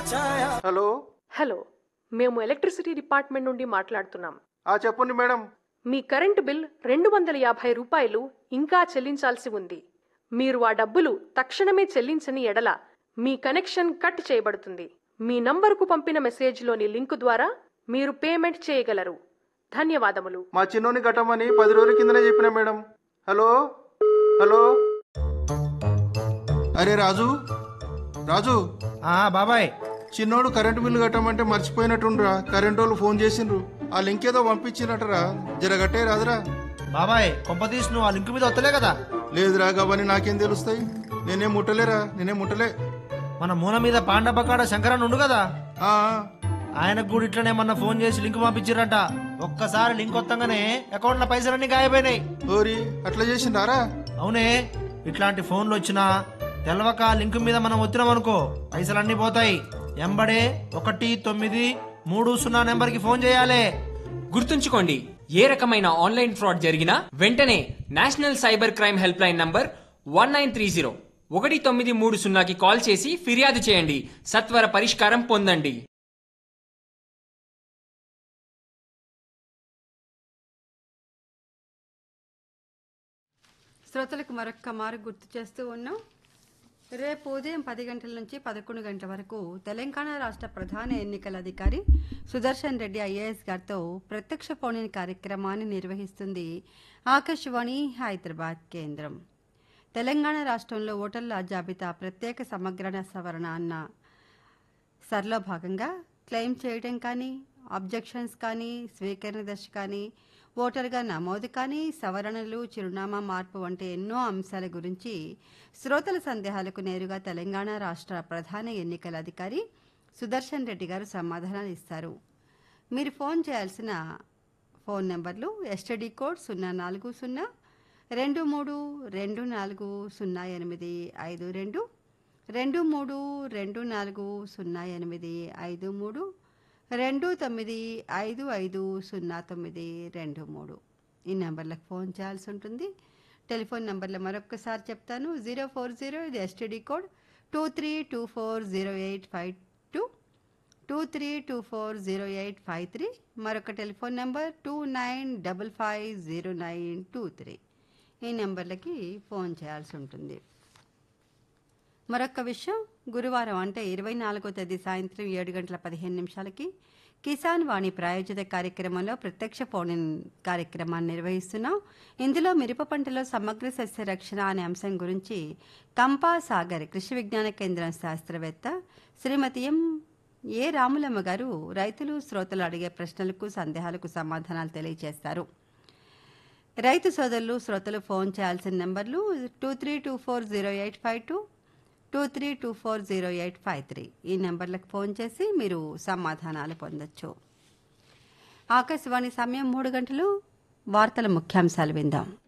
hello hello మేము electricity department నుండి మాట్లాడుతున్నాం ఆ చెప్పండి మేడం మీ కరెంటు బిల్ రెండు వందల యాభై రూపాయలు ఇంకా చెల్లించాల్సి ఉంది మీరు ఆ డబ్బులు తక్షణమే చెల్లించని ఎడల మీ కనెక్షన్ కట్ చేయబడుతుంది మీ నంబరుకు పంపిన మెసేజ్లోని లింకు ద్వారా మీరు పేమెంట్ చేయగలరు ధన్యవాదములు మా చిన్నోని కట్టమని పది రోజుల కిందనే చెప్పిన మేడం హలో హలో అరే రాజు రాజు ఆ బాబాయ్ చిన్నోడు కరెంటు బిల్లు కట్టమంటే మర్చిపోయినట్టుండ్రా కరెంటు వాళ్ళు ఫోన్ చేసిండ్రు ఆ లింక్ ఏదో పంపించినట్టరా జరగట్టే రాదురా బాబాయ్ కొంపతీసి నువ్వు ఆ లింక్ మీద వస్తలే కదా లేదురా గవని నాకేం తెలుస్తాయి నేనేం ముట్టలేరా నేనేం ముట్టలే మన మూల మీద పాండపకాడ శంకరన్ ఉండు కదా ఆ, ఆయనకు కూడా ఇట్లనే మొన్న ఫోన్ చేసి లింక్ పంపించారంట ఒక్కసారి లింక్ వత్తంగానే అకౌంట్ లో పైసలన్నీ గాయపోయినాయి ఓరి అట్లా చేసిండారా అవునే ఇట్లాంటి ఫోన్లు వచ్చినా తెలవక లింక్ మీద మనం వచ్చినాం అనుకో పైసలన్నీ పోతాయి ఎంబడే ఒకటి తొమ్మిది మూడు సున్నా నెంబర్కి ఫోన్ చేయాలి గుర్తుంచుకోండి ఏ రకమైన ఆన్లైన్ ఫ్రాడ్ జరిగినా వెంటనే national cyber crime help line number one nine three zero ఒకటి తొమ్మిది మూడు సున్నాకి కాల్ చేసి ఫిర్యాదు చేయండి సత్వర పరిష్కారం పొందండి శ్రోతలకు మరొక్క మారు గుర్తు చేస్తూ ఉన్నాం రేపు ఉదయం పది గంటల నుంచి పదకొండు గంటల వరకు తెలంగాణ రాష్ట్ర ప్రధాన ఎన్నికల అధికారి సుదర్శన్ రెడ్డి ఐఏఎస్ గారితో ప్రత్యక్ష ఫోన్ కార్యక్రమాన్ని నిర్వహిస్తుంది ఆకాశవాణి హైదరాబాద్ కేంద్రం తెలంగాణ రాష్ట్రంలో ఓటర్ల జాబితా ప్రత్యేక సమగ్ర సవరణ అన్న సర్లో భాగంగా క్లెయిమ్ చేయడం కానీ అబ్జెక్షన్స్ కానీ స్వీకరణ దశ కానీ ఓటర్గా నమోదు కానీ సవరణలు చిరునామా మార్పు వంటి ఎన్నో అంశాల గురించి శ్రోతల సందేహాలకు నేరుగా తెలంగాణ రాష్ట్ర ప్రధాన ఎన్నికల అధికారి సుదర్శన్ రెడ్డి గారు సమాధానాలు ఇస్తారు మీరు ఫోన్ చేయాల్సిన ఫోన్ నెంబర్లు ఎస్టీడీ కోడ్ సున్నా నాలుగు సున్నా రెండు మూడు రెండు నాలుగు సున్నా ఎనిమిది ఐదు రెండు రెండు మూడు రెండు నాలుగు సున్నా ఎనిమిది ఐదు మూడు రెండు తొమ్మిది ఐదు ఐదు సున్నా తొమ్మిది రెండు మూడు ఈ నెంబర్లకు ఫోన్ చేయాల్సి ఉంటుంది టెలిఫోన్ నెంబర్లు మరొకసారి చెప్తాను జీరో ఫోర్ జీరో ఇది STD code two three two four zero eight five two two three two four zero eight five three మరొక telephone number two nine double five zero nine two three ఈ నెంబర్లకి phone చేయాల్సి ఉంటుంది మరొక విషయం గురువారం అంటే ఇరవై నాలుగో తేదీ సాయంత్రం ఏడు గంటల పదిహేను నిమిషాలకి కిసాన్ వాణి ప్రాయోజిత కార్యక్రమంలో ప్రత్యక్ష ఫోన్ ఇన్ కార్యక్రమాన్ని నిర్వహిస్తున్నాం ఇందులో మిరప పంటలో సమగ్ర సస్య రక్షణ అనే అంశం గురించి కంపా సాగర్ కృషి విజ్ఞాన కేంద్రం శాస్త్రవేత్త శ్రీమతి ఎం ఏ రాములమ్మ గారు రైతులు శ్రోతలు అడిగే ప్రశ్నలకు సందేహాలకు సమాధానాలు తెలియజేస్తారు రైతు సోదరులు శ్రోతలు ఫోన్ చేయాల్సిన నెంబర్లు two three two four zero eight five two two three two four zero eight five three ఈ నెంబర్లకు ఫోన్ చేసి మీరు సమాధానాలు పొందొచ్చు ఆకాశవాణి సమయం మూడు గంటలు వార్తల ముఖ్యాంశాలు విందాం